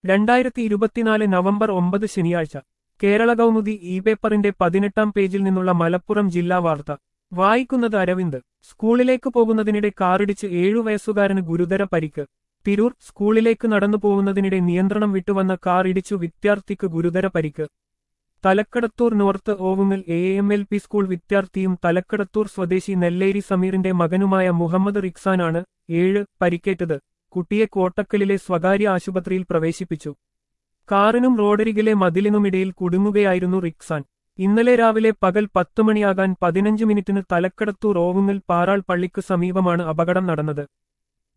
രണ്ടായിരത്തി ഇരുപത്തിനാല് നവംബർ ഒമ്പത് ശനിയാഴ്ച കേരള കൗമുദി ഇ പേപ്പറിന്റെ പതിനെട്ടാം പേജിൽ നിന്നുള്ള മലപ്പുറം ജില്ലാ വാർത്ത വായിക്കുന്നത് അരവിന്ദ് സ്കൂളിലേക്ക് പോകുന്നതിനിടെ കാറിടിച്ച് ഏഴു വയസ്സുകാരന് ഗുരുതര പരിക്ക് തിരൂർ സ്കൂളിലേക്ക് നടന്നു പോകുന്നതിനിടെ നിയന്ത്രണം വിട്ടുവന്ന കാർ ഇടിച്ചു വിദ്യാർത്ഥിക്ക് ഗുരുതര പരിക്ക് Thalakkadathur north Ovungal A M L P school വിദ്യാർത്ഥിയും തലക്കടത്തൂർ സ്വദേശി നെല്ലേരി സമീറിന്റെ മകനുമായ മുഹമ്മദ് റിക്സാനാണ് ഏഴ് പരിക്കേറ്റത് കുട്ടിയെ കോട്ടക്കലിലെ സ്വകാര്യ ആശുപത്രിയിൽ പ്രവേശിപ്പിച്ചു കാറിനും റോഡരികിലെ മതിലിനുമിടയിൽ കുടുങ്ങുകയായിരുന്നു റിക്സാൻ ഇന്നലെ രാവിലെ പകൽ പത്തു മണിയാകാൻ പതിനഞ്ച് മിനിറ്റിന് തലക്കടത്തൂർ ഓവുങ്ങൽ പാറാൾ പള്ളിക്ക് സമീപമാണ് അപകടം നടന്നത്